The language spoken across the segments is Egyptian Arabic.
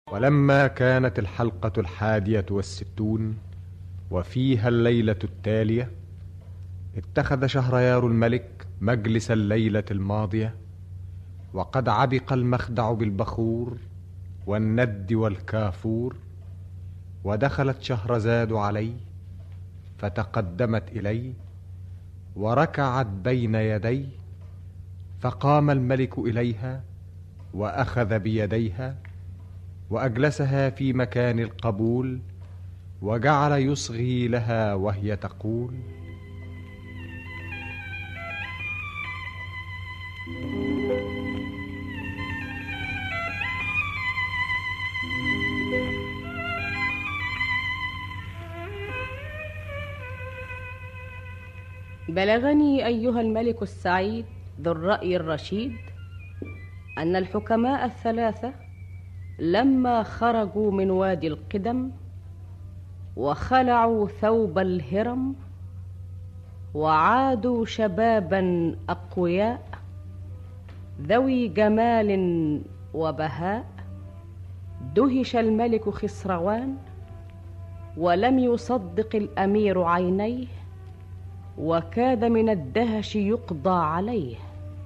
ولما كانت الحلقة الحادية والستون وفيها الليلة التالية اتخذ شهريار الملك مجلس الليلة الماضية وقد عبق المخدع بالبخور والند والكافور ودخلت شهرزاد عليه فتقدمت اليه وركعت بين يديه فقام الملك اليها واخذ بيديها واجلسها في مكان القبول وجعل يصغي لها وهي تقول بلغني ايها الملك السعيد ذو الراي الرشيد ان الحكماء الثلاثه لما خرجوا من وادي القدم وخلعوا ثوب الهرم وعادوا شبابا اقوياء ذوي جمال وبهاء دهش الملك خسروان ولم يصدق الامير عينيه وكاد من الدهش يقضى عليه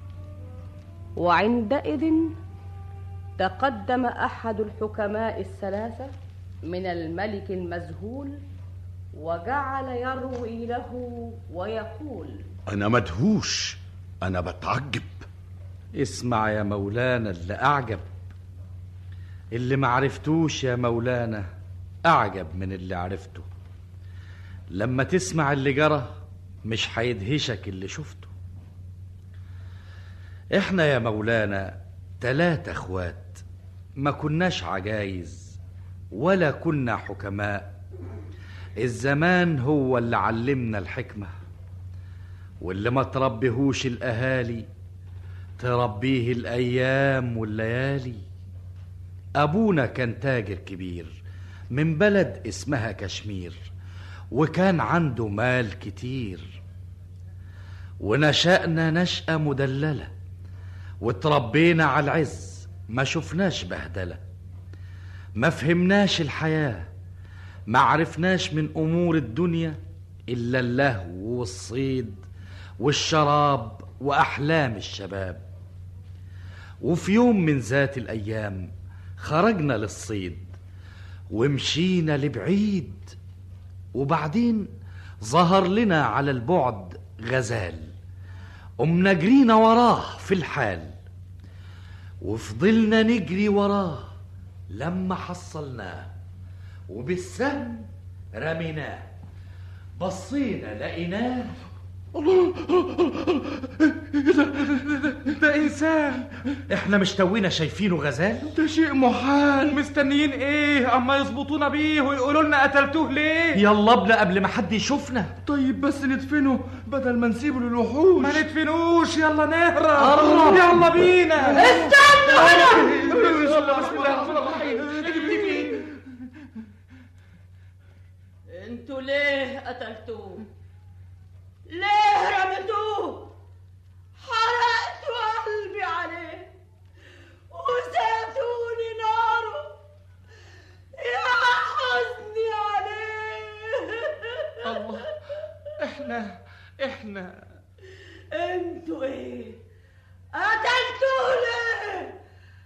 وعندئذ تقدم احد الحكماء الثلاثه من الملك المذهول وجعل يروي له ويقول أنا مدهوش أنا بتعجب اسمع يا مولانا اللي أعجب اللي معرفتوش يا مولانا أعجب من اللي عرفته لما تسمع اللي جرى مش هيدهشك اللي شفته احنا يا مولانا تلاتة اخوات ما كناش عجايز ولا كنا حكماء الزمان هو اللي علمنا الحكمة واللي ما تربيهوش الأهالي تربيه الأيام والليالي أبونا كان تاجر كبير من بلد اسمها كشمير وكان عنده مال كتير ونشأنا نشأة مدللة وتربينا على العز ما شفناش بهدلة ما فهمناش الحياة ما عرفناش من أمور الدنيا إلا اللهو والصيد والشراب وأحلام الشباب وفي يوم من ذات الأيام خرجنا للصيد ومشينا لبعيد وبعدين ظهر لنا على البعد غزال قمنا جرينا وراه في الحال وفضلنا نجري وراه لما حصلناه وبالسهم رميناه بصينا لقيناه ده انسان احنا مش توينا شايفينه غزال ده شيء محال مستنيين ايه اما يظبطونا بيه ويقولوا لنا قتلتوه ليه يلا ابنا قبل ما حد يشوفنا طيب بس ندفنه بدل ما نسيبه للوحوش ما ندفنوش يلا نهرب قرب. يلا بينا استنوا هنا بسم الله بسم الله الرحمن الرحيم جبتي مين انتوا ليه قتلتوه ليه رميتوه حرقتوا قلبي عليه وزادوني ناره يا حزني عليه الله احنا احنا انتوا ايه قتلتوه ليه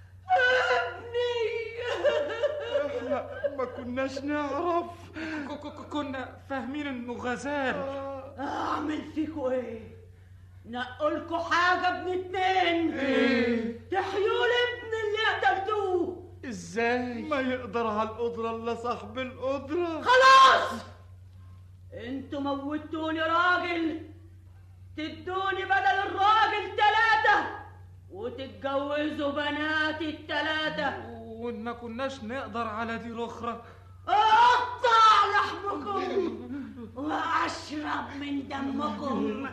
ابني احنا ما كناش نعرف كنا فاهمين انه غزال اعمل فيكوا ايه نقولكوا حاجه ابن اتنين ايه تحيوا الابن اللي قتلتوه ازاي ما يقدر على القدرة الا صاحب القدرة خلاص انتوا موتوني راجل تدوني بدل الراجل تلاتة وتتجوزوا بناتي التلاتة وان ما كناش نقدر على دي الاخرى اقطع لحمكم واشرب من دمكم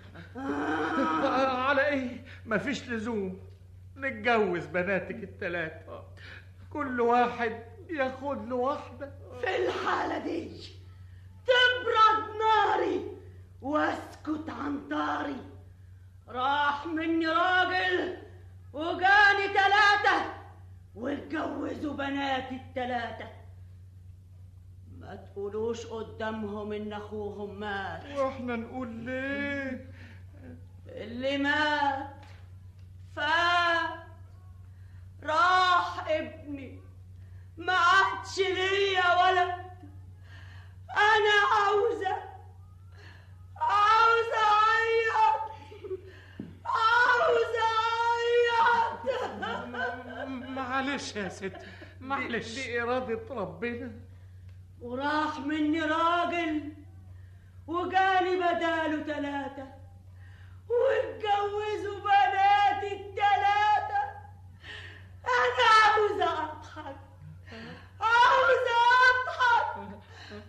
على ايه مفيش لزوم نتجوز بناتك التلاتة كل واحد ياخد له واحدة في الحالة دي تبرد ناري واسكت عن طاري راح مني راجل وجاني تلاتة واتجوزوا بناتي التلاتة ما تقولوش قدامهم ان اخوهم مات واحنا نقول ليه اللي مات فات راح ابني ما عادش ليا ولد انا عاوزه عاوزه اعيط عاوزه اعيط معلش يا ست معلش دي إرادة ربنا وراح مني راجل وجاني بداله تلاتة واتجوزوا بناتي التلاتة أنا عاوزة أضحك عاوزة أضحك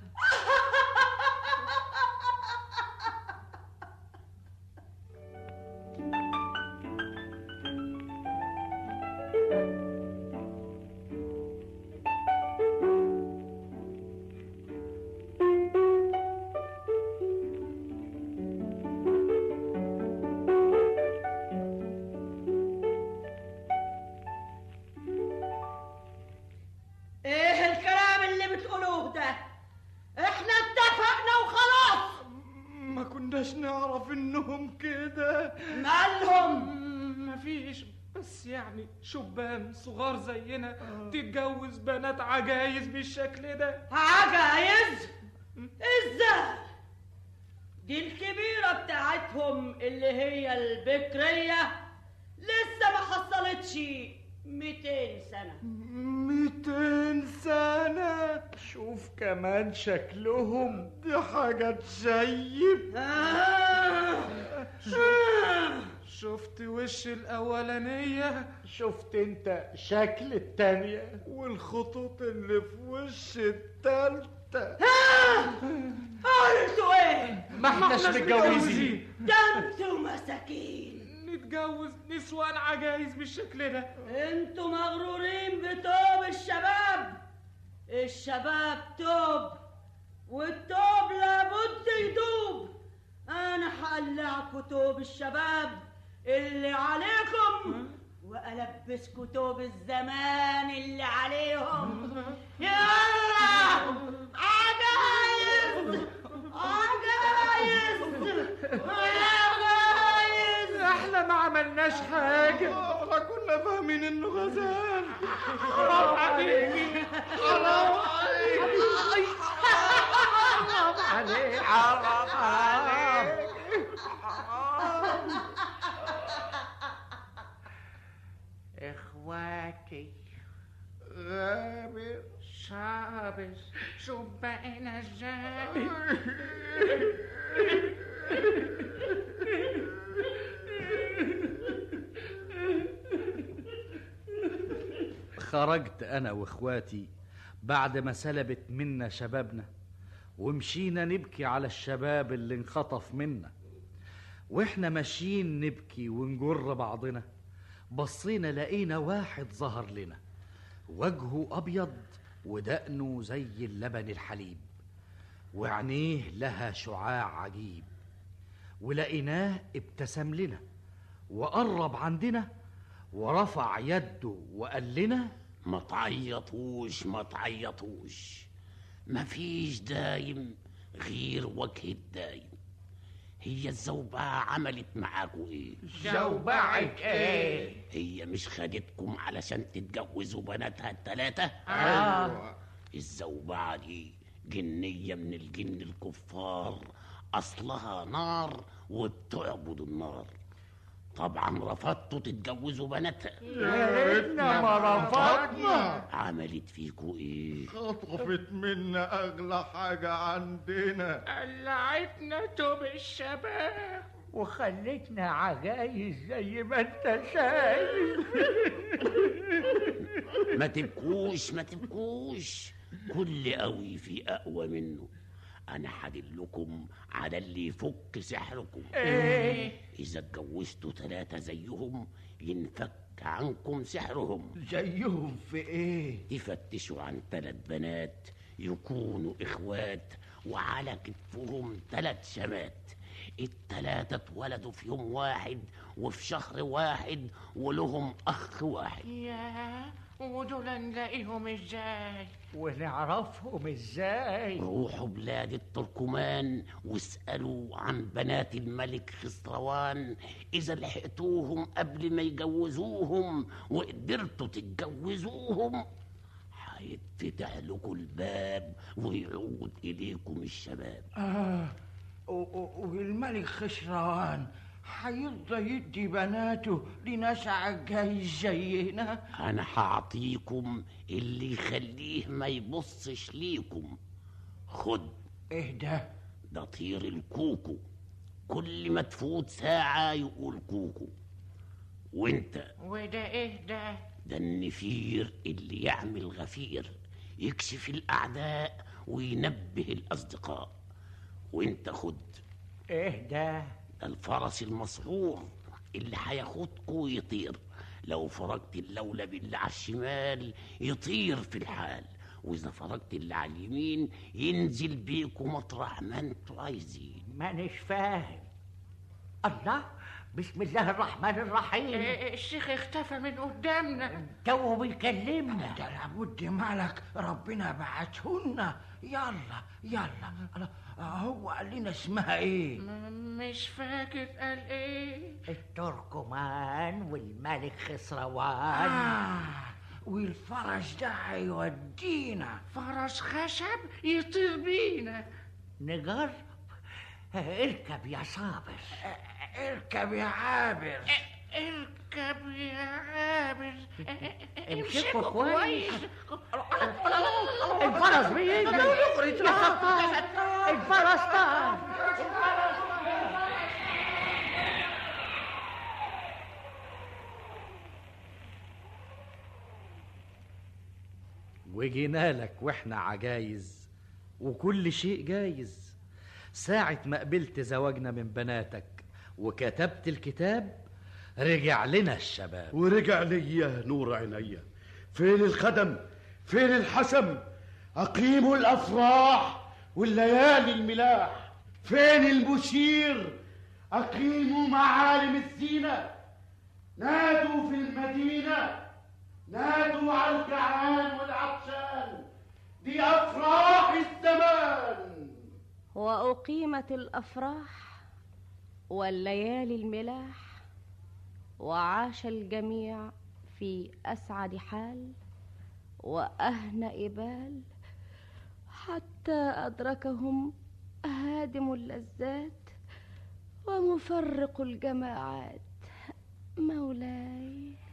إيه الكلام اللي بتقولوه ده؟ إحنا اتفقنا وخلاص ما كناش نعرف إنهم كده مالهم؟ مفيش بس يعني شبان صغار زينا تتجوز بنات عجايز بالشكل ده عجايز ازاي دي الكبيرة بتاعتهم اللي هي البكرية لسه ما حصلتش 200 سنة ميتين سنة شوف كمان شكلهم دي حاجة تشيب آه. آه. شفت وش الأولانية شفت انت شكل التانية والخطوط اللي في وش التالتة قلتوا ايه ما احناش متجوزين ده انتوا مساكين نتجوز نسوان عجايز بالشكل ده انتوا مغرورين بتوب الشباب الشباب توب والتوب لابد يدوب انا هقلعكوا توب الشباب اللي عليكم والبسكوا توب الزمان اللي عليهم يلا عجايز عجايز عجايز احنا ما عملناش حاجة احنا كنا فاهمين انه غزال حرام عليك حرام عليك حرام عليك حرام عليك اخواتي غابر صابر شبان الزابر خرجت انا واخواتي بعد ما سلبت منا شبابنا ومشينا نبكي على الشباب اللي انخطف منا واحنا ماشيين نبكي ونجر بعضنا بصينا لقينا واحد ظهر لنا وجهه ابيض ودقنه زي اللبن الحليب وعينيه لها شعاع عجيب ولقيناه ابتسم لنا وقرب عندنا ورفع يده وقال لنا ما تعيطوش ما تعيطوش مفيش دايم غير وجه الدايم هي الزوبعة عملت معاكوا ايه زوبعك ايه هي مش خدتكم علشان تتجوزوا بناتها التلاتة آه. الزوبعة دي جنية من الجن الكفار أصلها نار وبتعبد النار طبعا رفضتوا تتجوزوا بناتها يا ريتنا ما رفضنا عملت فيكوا ايه خطفت منا اغلى حاجة عندنا قلعتنا توب الشباب وخلتنا عجايز زي ما انت شايف ما تبكوش ما تبكوش كل قوي في اقوى منه انا هدلكم على اللي يفك سحركم ايه اذا اتجوزتوا ثلاثة زيهم ينفك عنكم سحرهم زيهم في ايه تفتشوا عن ثلاث بنات يكونوا اخوات وعلى كتفهم ثلاث شمات التلاتة اتولدوا في يوم واحد وفي شهر واحد ولهم اخ واحد يا ودول نلاقيهم ازاي ونعرفهم ازاي روحوا بلاد التركمان واسألوا عن بنات الملك خسروان إذا لحقتوهم قبل ما يجوزوهم وقدرتوا تتجوزوهم هيتفتح لكم الباب ويعود إليكم الشباب آه و- و- والملك خسروان هيرضى يدي بناته لناس عجايز زينا أنا هعطيكم اللي يخليه ما يبصش ليكم خد ايه ده ده طير الكوكو كل ما تفوت ساعة يقول كوكو وانت وده ايه ده ده النفير اللي يعمل غفير يكشف الأعداء وينبه الأصدقاء وانت خد ايه ده ده الفرس المسعور اللي هياخدكوا ويطير لو فرجت اللولب اللي على الشمال يطير في الحال واذا فرجت اللي على اليمين ينزل بيكوا مطرح ما انتوا عايزين مانيش فاهم الله بسم الله الرحمن الرحيم إيه، الشيخ اختفى من قدامنا تو بيكلمنا ده لابد ملك ربنا بعتهن يلا يلا الله، هو قال لنا اسمها ايه م- مش فاكر قال ايه التركمان والملك خسروان آه والفرس ده هيودينا فرس خشب يطير بينا نجرب اركب يا صابر اركب يا عابر اركب يا عابر امسكوا كويس الفرس بيجري الفرس طار وجينا لك واحنا عجايز وكل شيء جايز ساعة ما قبلت زواجنا من بناتك وكتبت الكتاب رجع لنا الشباب ورجع ليا نور عينيا فين الخدم فين الحسم أقيموا الأفراح والليالي الملاح فين المشير أقيموا معالم الزينة نادوا في المدينة نادوا على الجعان والعطشان دي أفراح الزمان واقيمت الافراح والليالي الملاح وعاش الجميع في اسعد حال واهنأ بال حتى ادركهم هادم اللذات ومفرق الجماعات مولاي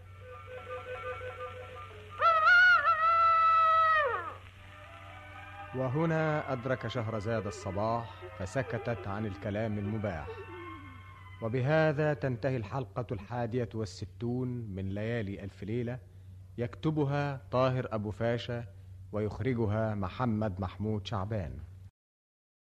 وهنا أدرك شهرزاد الصباح فسكتت عن الكلام المباح وبهذا تنتهي الحلقة الحادية والستون من ليالي ألف ليلة يكتبها طاهر أبو فاشا ويخرجها محمد محمود شعبان